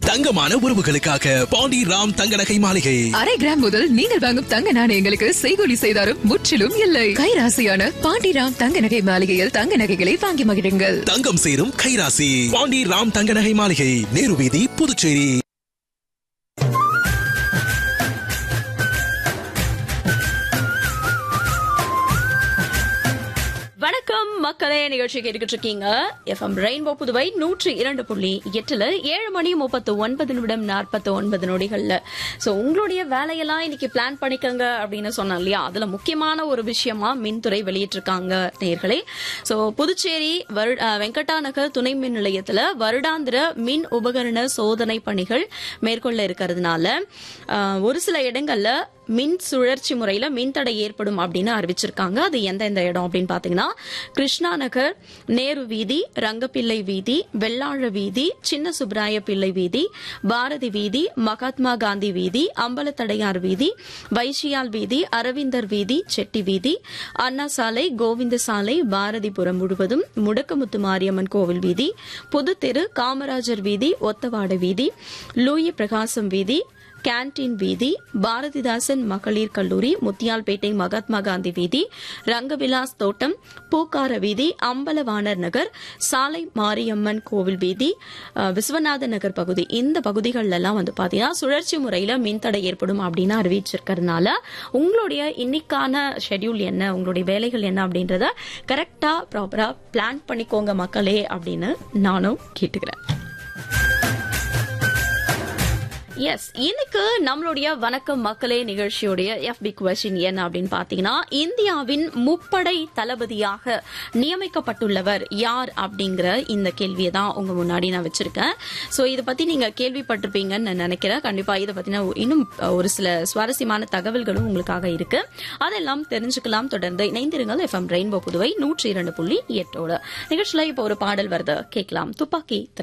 தங்கமான உறவுகளுக்காக பாண்டி ராம் தங்க நகை மாளிகை அரை கிராம் முதல் நீங்கள் வாங்கும் தங்க நாணயங்களுக்கு செய்கூலி செய்தாரும் முற்றிலும் இல்லை கைராசியான பாண்டிராம் தங்க நகை மாளிகையில் தங்க நகைகளை வாங்கி மகிழுங்கள் தங்கம் சேரும் கைராசி பாண்டி ராம் தங்க நகை மாளிகை நேரு வீதி புதுச்சேரி வணக்கம் மக்களே நிகழ்ச்சி கேட்டுக்கிட்டு இருக்கீங்க எஃப்எம் ரெயின்போ புதுவை நூற்றி இரண்டு புள்ளி எட்டுல ஏழு மணி முப்பத்து ஒன்பது நிமிடம் நாற்பத்தி ஒன்பது நொடிகள்ல சோ உங்களுடைய வேலையெல்லாம் இன்னைக்கு பிளான் பண்ணிக்கங்க அப்படின்னு சொன்னோம் இல்லையா அதுல முக்கியமான ஒரு விஷயமா மின்துறை வெளியிட்டிருக்காங்க நேர்களே சோ புதுச்சேரி வரு- அஹ், வெங்கடா நகர் துணை மின் நிலையத்துல வருடாந்திர மின் உபகரண சோதனை பணிகள் மேற்கொள்ள இருக்கிறதுனால அஹ், ஒரு சில இடங்கள்ல மின் சுழற்சி முறையில மின்தடை ஏற்படும் அப்படின்னு அறிவிச்சிருக்காங்க அது எந்தெந்த இடம் அப்படின்னு பாத்தீங்கன்னா கிருஷ்ணா நகர் நேரு வீதி ரங்கப்பிள்ளை வீதி வெள்ளாழ வீதி சின்ன சுப்ராய பிள்ளை வீதி பாரதி வீதி மகாத்மா காந்தி வீதி அம்பலத்தடையார் வீதி வைஷியால் வீதி அரவிந்தர் வீதி செட்டி வீதி அண்ணா சாலை கோவிந்த சாலை பாரதிபுரம் முழுவதும் முடக்கமுத்து மாரியம்மன் கோவில் வீதி புதுத்தெரு காமராஜர் வீதி ஒத்தவாட வீதி லூயி பிரகாசம் வீதி கேன்டீன் வீதி பாரதிதாசன் மகளிர் கல்லூரி முத்தியால்பேட்டை மகாத்மா காந்தி வீதி ரங்கவிலாஸ் தோட்டம் பூக்கார வீதி அம்பலவாணர் நகர் சாலை மாரியம்மன் கோவில் வீதி அஹ், விஸ்வநாத நகர் பகுதி இந்த பகுதிகள் எல்லாம் வந்து பாத்தீங்கன்னா சுழற்சி முறையில மின்தடை ஏற்படும் அப்படின்னு அறிவிச்சிருக்கிறதுனால உங்களுடைய இன்னைக்கான ஷெட்யூல் என்ன உங்களுடைய வேலைகள் என்ன அப்படின்றத கரெக்டா ப்ராப்பரா பிளான் பண்ணிக்கோங்க மக்களே அப்படின்னு நானும் கேட்டுக்கிறேன் எஸ் இன்னைக்கு நம்மளுடைய வணக்கம் மக்களே நிகழ்ச்சியுடைய எஃபி கொஸ்டின் என்ன அப்படின்னு பாத்தீங்கன்னா இந்தியாவின் முப்படை தளபதியாக நியமிக்கப்பட்டுள்ளவர் யார் அப்படிங்கிற இந்த கேள்வியை தான் உங்க முன்னாடி நான் வச்சிருக்கேன் சோ இதை பத்தி நீங்க கேள்விப்பட்டிருப்பீங்கன்னு நான் நினைக்கிறேன் கண்டிப்பா இதை பத்தின இன்னும் ஒரு சில சுவாரஸ்யமான தகவல்களும் உங்களுக்காக இருக்கு அதெல்லாம் தெரிஞ்சுக்கலாம் தொடர்ந்து இணைந்திருங்கள் எஃப்எம் ரெயின்போ புதுவை நூற்றி இரண்டு புள்ளி எட்டோட நிகழ்ச்சியில இப்போ ஒரு பாடல் வருது கேட்கலாம் துப்பாக்கி